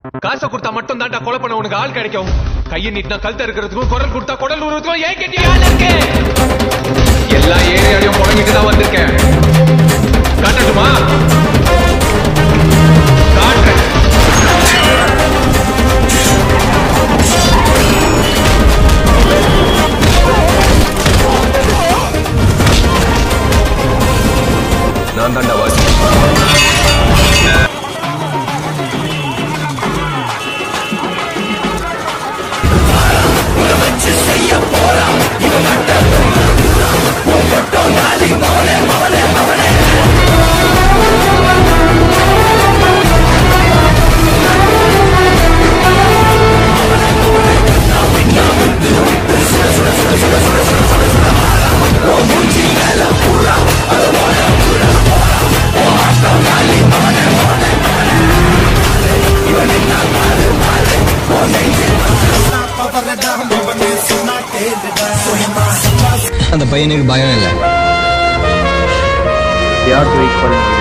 காசை கொடுத்தா மட்டும் தான்டா கொலை பண்ண உனக்கு ஆள் கிடைக்கும் கையை நீட்டினா கல் தருக்கிறதுக்கும் குரல் கொடுத்தா குடல் உருவதுக்கும் ஏன் கேட்டி ஆள் இருக்கு எல்லா ஏரியாலையும் புடங்கிட்டு தான் வந்திருக்கேன் காட்டட்டுமா காட்டுறேன் நான் தாண்டா வாசி அந்த பையனுக்கு பயம் இல்லை யாருக்கு வெயிட் பண்ணுங்க